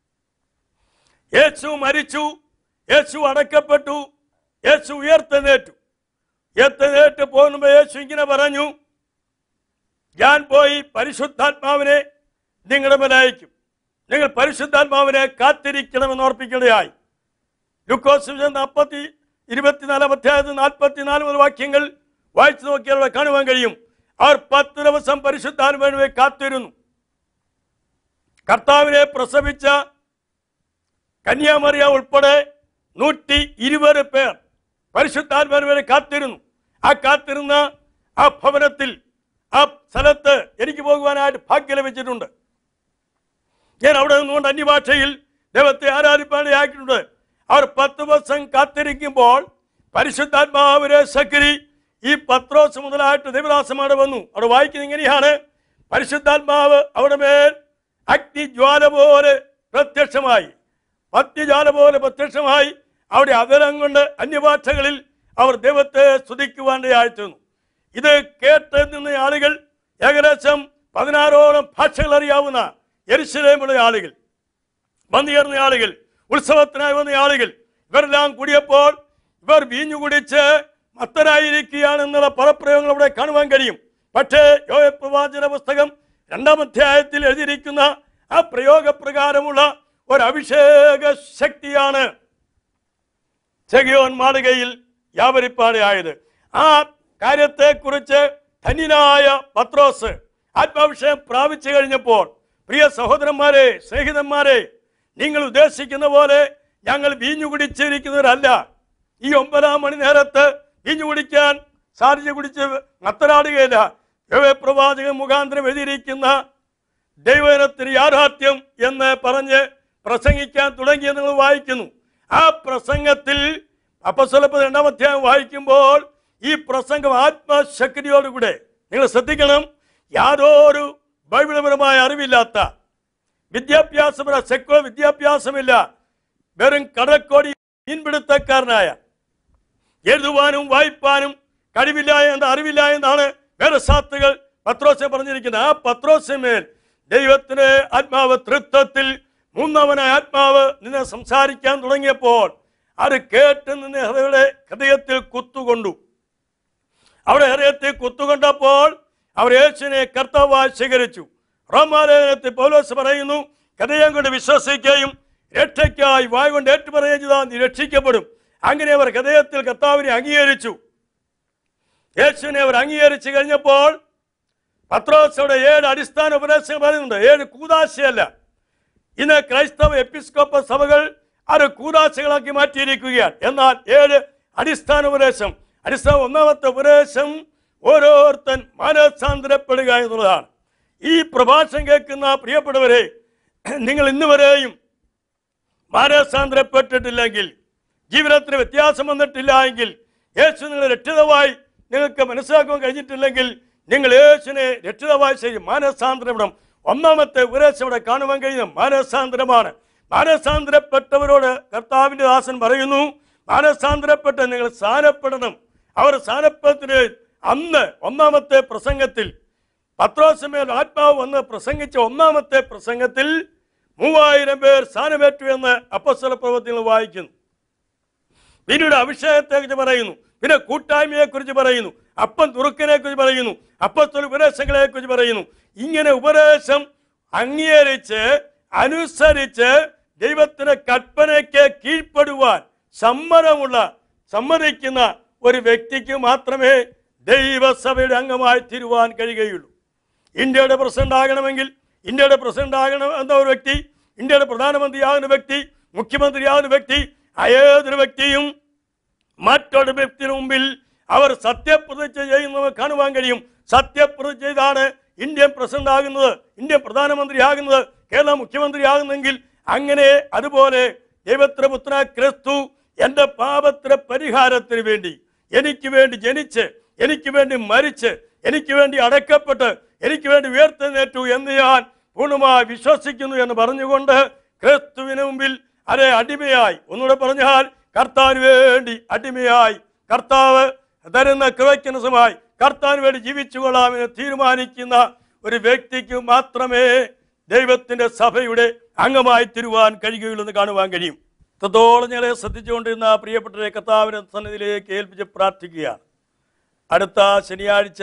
Speaker 1: യേശു മരിച്ചു യേശു അടക്കപ്പെട്ടു യേശു ഉയർത്തെന്നേറ്റു ഉയർത്തെന്നേറ്റ് പോകുമ്പോൾ യേശു ഇങ്ങനെ പറഞ്ഞു ഞാൻ പോയി പരിശുദ്ധാത്മാവിനെ നിങ്ങളുടെ മേൽ അയക്കും നിങ്ങൾ പരിശുദ്ധാത്മാവിനെ കാത്തിരിക്കണമെന്ന് ഓർപ്പിക്കുകയായി ലുക്കോസ് നാൽപ്പത്തി ഇരുപത്തിനാലാം അധ്യായത്തിൽ നാൽപ്പത്തിനാല് മുതൽ വാക്യങ്ങൾ വായിച്ചു നോക്കിയാൽ അവിടെ കാണുവാൻ കഴിയും അവർ പത്ത് ദിവസം പരിശുദ്ധാത്മാവിനെ കാത്തിരുന്നു കർത്താവിനെ പ്രസവിച്ച കന്യാമറിയ ഉൾപ്പെടെ നൂറ്റി ഇരുപത് പേർ പരിശുദ്ധാത്മാവിനെ കാത്തിരുന്നു ആ കാത്തിരുന്ന ആ ഭവനത്തിൽ ആ സ്ഥലത്ത് എനിക്ക് പോകുവാനായിട്ട് ഭാഗ്യം ലഭിച്ചിട്ടുണ്ട് ഞാൻ അവിടെ നിന്നുകൊണ്ട് അന്യഭാഷയിൽ ദൈവത്തെ ആരാധിപ്പാനിടയാക്കിയിട്ടുണ്ട് അവർ പത്ത് ദിവസം കാത്തിരിക്കുമ്പോൾ പരിശുദ്ധാത്മാവിനെ സക്രി ഈ പത്രോസ് മുതലായിട്ട് ദൈവദാസമാട് വന്നു അവിടെ വായിക്കുന്നത് ഇങ്ങനെയാണ് പരിശുദ്ധാത്മാവ് അവിടെ മേൽ അഗ്നിജ്വാല പോലെ പ്രത്യക്ഷമായി പത്യജ്വാല പോലെ പ്രത്യക്ഷമായി അവിടെ അതരം കൊണ്ട് അന്യഭാഷകളിൽ അവർ ദൈവത്തെ സ്തുതിക്കുവാനിടയായിത്തീർന്നു ഇത് കേട്ട് നിന്ന ആളുകൾ ഏകദേശം പതിനാറോളം ഭാഷകൾ അറിയാവുന്ന എരിശിലേമുള്ള ആളുകൾ വന്നുയർന്ന ആളുകൾ ഉത്സവത്തിനായി വന്ന ആളുകൾ ഇവരെല്ലാം കൂടിയപ്പോൾ ഇവർ വീഞ്ഞു കുടിച്ച് മത്തരായിരിക്കുകയാണെന്നുള്ള പദപ്രയോഗങ്ങൾ അവിടെ കാണുവാൻ കഴിയും പക്ഷേ യോയ പ്രവാചന പുസ്തകം രണ്ടാം അധ്യായത്തിൽ എഴുതിയിരിക്കുന്ന ആ പ്രയോഗപ്രകാരമുള്ള ഒരു അഭിഷേക ശക്തിയാണ് ചെഗിയോൻ മാളികയിൽ വ്യാപരിപ്പാടെയായത് ആ കാര്യത്തെക്കുറിച്ച് ധന്യനായ പത്രോസ് ആത്മാഭിഷേകം പ്രാപിച്ചു കഴിഞ്ഞപ്പോൾ പ്രിയ സഹോദരന്മാരെ സ്നേഹിതന്മാരെ നിങ്ങൾ ഉദ്ദേശിക്കുന്ന പോലെ ഞങ്ങൾ വീഞ്ഞു കുടിച്ചിരിക്കുന്നവരല്ല ഈ ഒമ്പതാം മണി നേരത്ത് വീഞ്ഞു കുടിക്കാൻ സാധിച്ചു കുടിച്ച് നത്തരാടുകയില്ല യോവേ പ്രവാചകൻ മുഖാന്തരം എഴുതിയിരിക്കുന്ന ദൈവജനത്തിന് യാഥാർത്ഥ്യം എന്ന് പറഞ്ഞ് പ്രസംഗിക്കാൻ തുടങ്ങിയെന്ന് നിങ്ങൾ വായിക്കുന്നു ആ പ്രസംഗത്തിൽ അപ്പസ്വലപ്പ് രണ്ടാം അധ്യായം വായിക്കുമ്പോൾ ഈ പ്രസംഗം ആത്മശക്തിയോടുകൂടെ നിങ്ങൾ ശ്രദ്ധിക്കണം യാതൊരു ബൈബിൾപരമായ അറിവില്ലാത്ത വിദ്യാഭ്യാസപര സെക്കുലർ വിദ്യാഭ്യാസമില്ല വെറും കടക്കോടി മീൻപിടുത്തക്കാരനായ എഴുതുവാനും വായിപ്പാനും കഴിവില്ല എന്ന അറിവില്ല എന്നാണ് വേദശാസ്ത്രികൾ പത്രോസെ പറഞ്ഞിരിക്കുന്നത് ആ പത്രോസിന്മേൽ ദൈവത്തിന് ആത്മാവ് തൃത്വത്തിൽ മൂന്നാമനായ ആത്മാവ് നിന്നെ സംസാരിക്കാൻ തുടങ്ങിയപ്പോൾ അത് കേട്ട് നിന്നെ ഹൃദയയുടെ ഹൃദയത്തിൽ കുത്തുകൊണ്ടു അവിടെ ഹൃദയത്തിൽ കുത്തുകൊണ്ടപ്പോൾ അവർ യേശുവിനെ കർത്താവായി സ്വീകരിച്ചു റോമാലേഖനത്തിൽ പൗലോസ് പറയുന്നു ഹൃദയം കൊണ്ട് വിശ്വസിക്കുകയും രക്ഷയ്ക്കായി വായ കൊണ്ട് ഏറ്റുപറയുകയും ചെയ്താൽ നീ രക്ഷിക്കപ്പെടും അങ്ങനെ അവർ ഹൃദയത്തിൽ കർത്താവിനെ അംഗീകരിച്ചു യേശുവിനെ അവർ അംഗീകരിച്ചു കഴിഞ്ഞപ്പോൾ പത്രോസയുടെ ഏഴ് അടിസ്ഥാന ഉപദേശങ്ങൾ പറയുന്നുണ്ട് ഏഴ് കൂതാശയല്ല ഇന്ന് ക്രൈസ്തവ എപ്പിസ്കോപ്പ സഭകൾ അത് കൂതാശകളാക്കി മാറ്റിയിരിക്കുകയാണ് എന്നാൽ ഏഴ് അടിസ്ഥാന ഉപദേശം അടിസ്ഥാന ഒന്നാമത്തെ ഉപദേശം ഓരോരുത്തൻ മാനസാന്തരപ്പെടുക എന്നുള്ളതാണ് ഈ പ്രഭാഷണം കേൾക്കുന്ന പ്രിയപ്പെട്ടവരെ നിങ്ങൾ ഇന്ന് വരെയും മാനസാന്തരപ്പെട്ടിട്ടില്ലെങ്കിൽ ജീവിതത്തിന് വ്യത്യാസം വന്നിട്ടില്ല എങ്കിൽ യേശു നിങ്ങളെ രക്ഷിതമായി നിങ്ങൾക്ക് മനസ്സിലാക്കാൻ കഴിഞ്ഞിട്ടില്ലെങ്കിൽ നിങ്ങൾ യേശുവിനെ രക്ഷിതമായി ചെയ്യും മാനസാന്തരപ്പെടണം ഒന്നാമത്തെ ഉപദേശം ഇവിടെ കാണുവാൻ കഴിയുന്ന മാനസാന്തരമാണ് മാനസാന്തരപ്പെട്ടവരോട് കർത്താവിൻ്റെ ദാസൻ പറയുന്നു മാനസാന്തരപ്പെട്ട് നിങ്ങൾ സ്ഥാനപ്പെടണം അവർ സ്ഥാനപ്പത്തിന് അന്ന് ഒന്നാമത്തെ പ്രസംഗത്തിൽ പത്രോസമേൽ ആത്മാവ് വന്ന് പ്രസംഗിച്ച ഒന്നാമത്തെ പ്രസംഗത്തിൽ മൂവായിരം പേർ സ്ഥാനമേറ്റു എന്ന് അപ്പസ്വല പ്രവൃത്തികൾ വായിക്കുന്നു പിന്നീട് അഭിഷേകത്തെ കുറിച്ച് പറയുന്നു പിന്നെ കൂട്ടായ്മയെ കുറിച്ച് പറയുന്നു അപ്പം തുറുക്കനെ കുറിച്ച് പറയുന്നു അപ്പസ്വല ഉപദേശങ്ങളെ കുറിച്ച് പറയുന്നു ഇങ്ങനെ ഉപദേശം അംഗീകരിച്ച് അനുസരിച്ച് ദൈവത്തിന്റെ കൽപ്പനയ്ക്ക് കീഴ്പ്പെടുവാൻ സമ്മതമുള്ള സമ്മതിക്കുന്ന ഒരു വ്യക്തിക്ക് മാത്രമേ ദൈവസഭയുടെ അംഗമായി തീരുവാൻ കഴിയുകയുള്ളൂ ഇന്ത്യയുടെ പ്രസിഡന്റ് ആകണമെങ്കിൽ ഇന്ത്യയുടെ പ്രസിഡന്റ് ആകണം എന്ന ഒരു വ്യക്തി ഇന്ത്യയുടെ പ്രധാനമന്ത്രിയാകുന്ന വ്യക്തി മുഖ്യമന്ത്രിയാകുന്ന വ്യക്തി ആ ഏതൊരു വ്യക്തിയും മറ്റൊരു വ്യക്തിന് മുമ്പിൽ അവർ സത്യപ്രതിജ്ഞ ചെയ്യുന്നത് കാണുവാൻ കഴിയും സത്യപ്രതിജ്ഞ ചെയ്താണ് ഇന്ത്യൻ പ്രസിഡന്റ് ആകുന്നത് ഇന്ത്യൻ പ്രധാനമന്ത്രി ആകുന്നത് കേരള മുഖ്യമന്ത്രി ആകുന്നെങ്കിൽ അങ്ങനെ അതുപോലെ ദൈവത്തിന്റെ പുത്ര ക്രിസ്തു എൻ്റെ പാപത്തിന്റെ പരിഹാരത്തിന് വേണ്ടി എനിക്ക് വേണ്ടി ജനിച്ച് എനിക്ക് വേണ്ടി മരിച്ച് എനിക്ക് വേണ്ടി അടക്കപ്പെട്ട് എനിക്ക് വേണ്ടി ഉയർത്തെഴുന്നേറ്റു എന്ന് ഞാൻ പൂർണ്ണമായി വിശ്വസിക്കുന്നു എന്ന് പറഞ്ഞുകൊണ്ട് ക്രിസ്തുവിന് മുമ്പിൽ അതെ അടിമയായി ഒന്നുകൂടെ പറഞ്ഞാൽ കർത്താവിന് വേണ്ടി അടിമയായി കർത്താവ് തരുന്ന കൃപയ്ക്കനുസമായി കർത്താവിന് വേണ്ടി ജീവിച്ചു കൊള്ളാമെന്ന് തീരുമാനിക്കുന്ന ഒരു വ്യക്തിക്ക് മാത്രമേ ദൈവത്തിന്റെ സഭയുടെ അംഗമായി തീരുവാൻ കഴിയുകയുള്ളൂ എന്ന് കാണുവാൻ കഴിയും ഇത്രത്തോളം ഞങ്ങളെ ശ്രദ്ധിച്ചുകൊണ്ടിരുന്ന പ്രിയപ്പെട്ട കർത്താവിന്റെ സന്നിധിയിലേക്ക് ഏൽപ്പിച്ച് പ്രാർത്ഥിക്കുകയാണ് അടുത്ത ശനിയാഴ്ച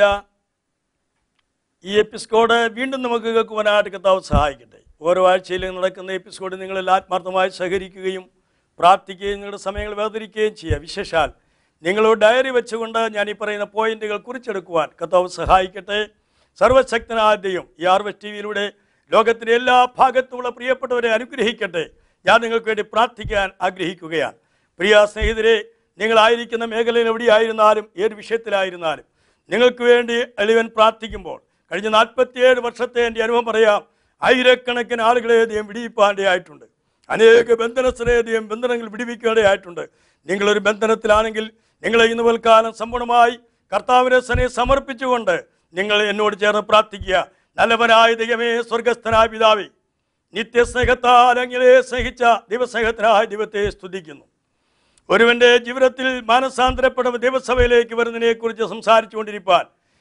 Speaker 1: ഈ എപ്പിസ്കോഡ് വീണ്ടും നമുക്ക് കേൾക്കുവാനായിട്ട് കർത്താവ് സഹായിക്കട്ടെ ഓരോ ആഴ്ചയിലും നടക്കുന്ന എപ്പിസ്കോഡ് നിങ്ങളിൽ ആത്മാർത്ഥമായി സഹകരിക്കുകയും പ്രാർത്ഥിക്കുകയും നിങ്ങളുടെ സമയങ്ങൾ വേദനിക്കുകയും ചെയ്യുക വിശേഷാൽ നിങ്ങളോട് ഡയറി വെച്ചുകൊണ്ട് ഞാൻ ഈ പറയുന്ന പോയിന്റുകൾ കുറിച്ചെടുക്കുവാൻ കർത്താവ് സഹായിക്കട്ടെ സർവശക്തനായ ദൈവം ഈ ആർവസ് ടി വിയിലൂടെ ലോകത്തിൻ്റെ എല്ലാ ഭാഗത്തുമുള്ള പ്രിയപ്പെട്ടവരെ അനുഗ്രഹിക്കട്ടെ ഞാൻ നിങ്ങൾക്ക് വേണ്ടി പ്രാർത്ഥിക്കാൻ ആഗ്രഹിക്കുകയാണ് പ്രിയ സ്നേഹിതരെ നിങ്ങളായിരിക്കുന്ന മേഖലയിൽ എവിടെയായിരുന്നാലും ഏത് വിഷയത്തിലായിരുന്നാലും നിങ്ങൾക്ക് വേണ്ടി എളിവൻ പ്രാർത്ഥിക്കുമ്പോൾ കഴിഞ്ഞ നാൽപ്പത്തിയേഴ് വർഷത്തെ എൻ്റെ അനുഭവം പറയാം ആയിരക്കണക്കിന് ആളുകളെ ദൈവം വിടിയിപ്പാണ്ടേയായിട്ടുണ്ട് അനേക ബന്ധനസ്ഥരെ ദൈവം ബന്ധനങ്ങൾ വിടിവിക്കേണ്ടതായിട്ടുണ്ട് നിങ്ങളൊരു ബന്ധനത്തിലാണെങ്കിൽ നിങ്ങളെ ഇന്ന് കാലം സമ്പൂർണ്ണമായി കർത്താവിനെ സനെ സമർപ്പിച്ചുകൊണ്ട് നിങ്ങൾ എന്നോട് ചേർന്ന് പ്രാർത്ഥിക്കുക നല്ലവനായ ദൈവമേ സ്വർഗസ്ഥനായ പിതാവേ നിത്യസ്നേഹത്താൽ അങ്ങനെ സ്നേഹിച്ച ദൈവസ്നേഹത്തിനായ ദൈവത്തെ സ്തുതിക്കുന്നു ഒരുവന്റെ ജീവിതത്തിൽ മാനസാന്തരപ്പെടുന്ന ദൈവസഭയിലേക്ക് വരുന്നതിനെ കുറിച്ച് സംസാരിച്ചു കൊണ്ടിരിപ്പാൻ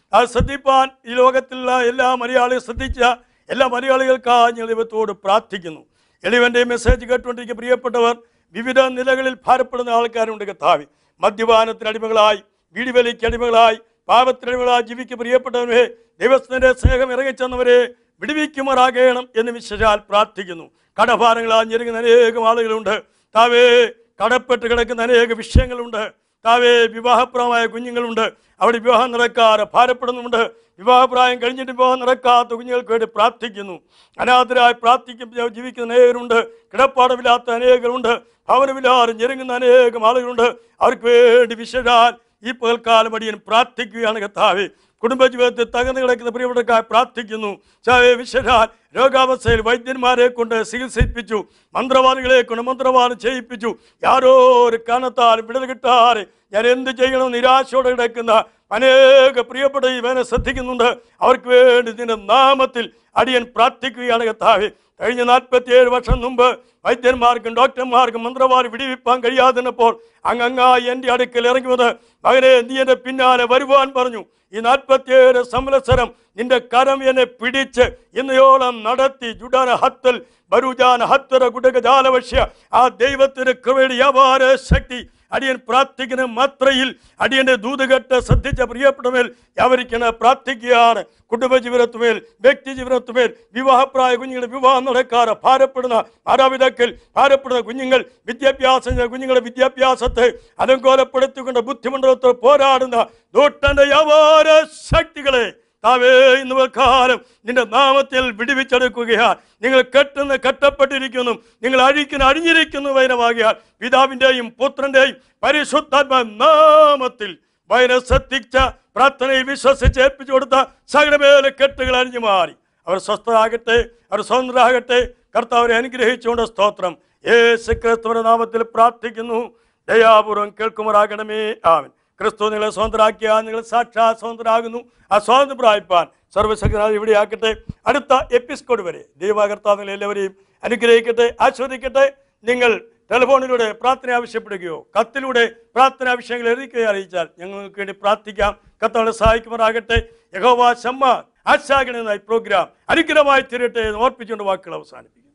Speaker 1: അത് ശ്രദ്ധിപ്പാൻ ഈ ലോകത്തിലുള്ള എല്ലാ മലയാളികളും ശ്രദ്ധിച്ച എല്ലാ മലയാളികൾക്കായി ഞങ്ങൾ ദൈവത്തോട് പ്രാർത്ഥിക്കുന്നു എളിവൻ്റെ മെസ്സേജ് കേട്ടുകൊണ്ടിരിക്കുന്ന പ്രിയപ്പെട്ടവർ വിവിധ നിലകളിൽ ഭാരപ്പെടുന്ന ആൾക്കാരുണ്ട് കഥാവി മദ്യപാനത്തിന് അടിമകളായി വീടിവലിക്ക് അടിമകളായി പാപത്തിന് അടിമകളായി ജീവിക്കുന്ന പ്രിയപ്പെട്ടവരെ ദൈവസ്ഥന്റെ സ്നേഹം ഇറങ്ങിച്ചെന്നവരെ വിടുവിക്കുമാറാകണം എന്ന് വിശ്വസാൽ പ്രാർത്ഥിക്കുന്നു കടഭാരങ്ങളാൽ ഞെരുങ്ങുന്ന അനേകം ആളുകളുണ്ട് താവേ കടപ്പെട്ട് കിടക്കുന്ന അനേക വിഷയങ്ങളുണ്ട് താവേ വിവാഹപ്രായമായ കുഞ്ഞുങ്ങളുണ്ട് അവിടെ വിവാഹം നടക്കാറ് ഭാരപ്പെടുന്നുമുണ്ട് വിവാഹപ്രായം കഴിഞ്ഞിട്ട് വിവാഹം നടക്കാത്ത കുഞ്ഞുങ്ങൾക്ക് വേണ്ടി പ്രാർത്ഥിക്കുന്നു അനാഥരായി പ്രാർത്ഥിക്കും ജീവിക്കുന്ന അനേകരുണ്ട് കിടപ്പാടമില്ലാത്ത അനേകരുണ്ട് ഭവനമില്ലാതെ ഞെരുങ്ങുന്ന അനേകം ആളുകളുണ്ട് അവർക്ക് വേണ്ടി വിശേഷാൽ ഈ പകൽക്കാലം അടിയൻ പ്രാർത്ഥിക്കുകയാണ് കർത്താവേ കുടുംബജീവിതത്തിൽ തകർന്നു കിടക്കുന്ന പ്രിയപ്പെട്ടക്കായി പ്രാർത്ഥിക്കുന്നു ചാവേ വിശേഷാൽ രോഗാവസ്ഥയിൽ വൈദ്യന്മാരെ കൊണ്ട് ചികിത്സിപ്പിച്ചു മന്ത്രവാദികളെ കൊണ്ട് മന്ത്രവാദം ചെയ്യിപ്പിച്ചു യാരോ ഒരു കാരണത്താൽ വിടുതൽ കിട്ടാതെ ഞാൻ എന്ത് ചെയ്യണം നിരാശയോടെ കിടക്കുന്ന അനേക പ്രിയപ്പെട്ട ഇവനെ ശ്രദ്ധിക്കുന്നുണ്ട് അവർക്ക് വേണ്ടി നിന്റെ നാമത്തിൽ അടിയൻ പ്രാർത്ഥിക്കുകയാണ് കർത്താവേ കഴിഞ്ഞ നാൽപ്പത്തിയേഴ് വർഷം മുമ്പ് വൈദ്യന്മാർക്കും ഡോക്ടർമാർക്കും മന്ത്രവാദി വിടിവിപ്പാൻ കഴിയാതിരുന്നപ്പോൾ അങ്ങങ്ങായി എൻ്റെ അടുക്കൽ ഇറങ്ങി വന്ന് മകനെ നീ എൻ്റെ പിന്നാലെ വരുവാൻ പറഞ്ഞു ഈ നാൽപ്പത്തിയേഴ് സംവത്സരം നിന്റെ കരം എന്നെ പിടിച്ച് ഇന്നയോളം നടത്തി ജുഡാന ഹത്തൽ ബരുജാന ഹത്തര കുടകജാലവശ്യ ആ ദൈവത്തിന് കൃപയുടെ വ്യാപാര ശക്തി അടിയൻ പ്രാർത്ഥിക്കുന്ന മാത്രയിൽ അടിയന്റെ ദൂതുകെട്ട് ശ്രദ്ധിച്ച പ്രിയപ്പെട്ടമേൽ യാവരിക്കണ പ്രാർത്ഥിക്കുകയാണ് കുടുംബജീവനത്തുമേൽ വ്യക്തി ജീവനത്തുമേൽ വിവാഹപ്രായ കുഞ്ഞുങ്ങളുടെ വിവാഹം നടക്കാറ് ഭാരപ്പെടുന്ന മാതാപിതാക്കൾ ഭാരപ്പെടുന്ന കുഞ്ഞുങ്ങൾ വിദ്യാഭ്യാസം കുഞ്ഞുങ്ങളുടെ വിദ്യാഭ്യാസത്തെ അലങ്കോലപ്പെടുത്തിക്കൊണ്ട് ബുദ്ധിമണ്ഡലത്തിൽ പോരാടുന്ന ദൂട്ടന്റെ വ്യാപാര ശക്തികളെ താവേ ഇന്ന് കാലം നിന്റെ നാമത്തിൽ വിടുവിച്ചെടുക്കുകയാൽ നിങ്ങൾ കെട്ടുന്ന കെട്ടപ്പെട്ടിരിക്കുന്നു നിങ്ങൾ അഴിക്കുന്ന അഴിഞ്ഞിരിക്കുന്നു വൈനമാകിയാൽ പിതാവിൻ്റെയും പുത്രൻ്റെയും പരിശുദ്ധാത്മ നാമത്തിൽ വൈന ശ്രദ്ധിച്ച പ്രാർത്ഥനയിൽ വിശ്വസിച്ച് ഏൽപ്പിച്ചു കൊടുത്ത സകലമേലെ കെട്ടുകൾ അഴിഞ്ഞു മാറി അവർ സ്വസ്ഥരാകട്ടെ അവർ സ്വതന്ത്രരാകട്ടെ കർത്താവരെ അനുഗ്രഹിച്ചുകൊണ്ട് സ്തോത്രം യേശു ക്രിസ്തുവിന്റെ നാമത്തിൽ പ്രാർത്ഥിക്കുന്നു ദയാപൂർവം കേൾക്കുമാറാകണമേ ആവൻ ക്രിസ്തു നിങ്ങളെ സ്വതന്ത്രരാക്കിയ നിങ്ങൾ സാക്ഷാത് സ്വതന്ത്രരാകുന്നു ആ സ്വാതന്ത്ര്യം പ്രാപിപ്പാൻ സർവശക്തനാഥ് ഇവിടെ ആക്കട്ടെ അടുത്ത എപ്പിസ്കോഡ് വരെ ദൈവകർത്താവ് നിങ്ങളെ എല്ലാവരെയും അനുഗ്രഹിക്കട്ടെ ആസ്വദിക്കട്ടെ നിങ്ങൾ ടെലിഫോണിലൂടെ പ്രാർത്ഥന ആവശ്യപ്പെടുകയോ കത്തിലൂടെ പ്രാർത്ഥനാ വിഷയങ്ങൾ എഴുതിക്കുകയോ അറിയിച്ചാൽ ഞങ്ങൾക്ക് വേണ്ടി പ്രാർത്ഥിക്കാം കത്തോടെ സഹായിക്കുമാറാകട്ടെ യഹോവ ശമ്മ ആശാകണമെന്ന ഈ പ്രോഗ്രാം അനുഗ്രഹമായി തീരട്ടെ എന്ന് ഓർപ്പിച്ചുകൊണ്ട് വാക്കുകൾ അവസാനിപ്പിക്കും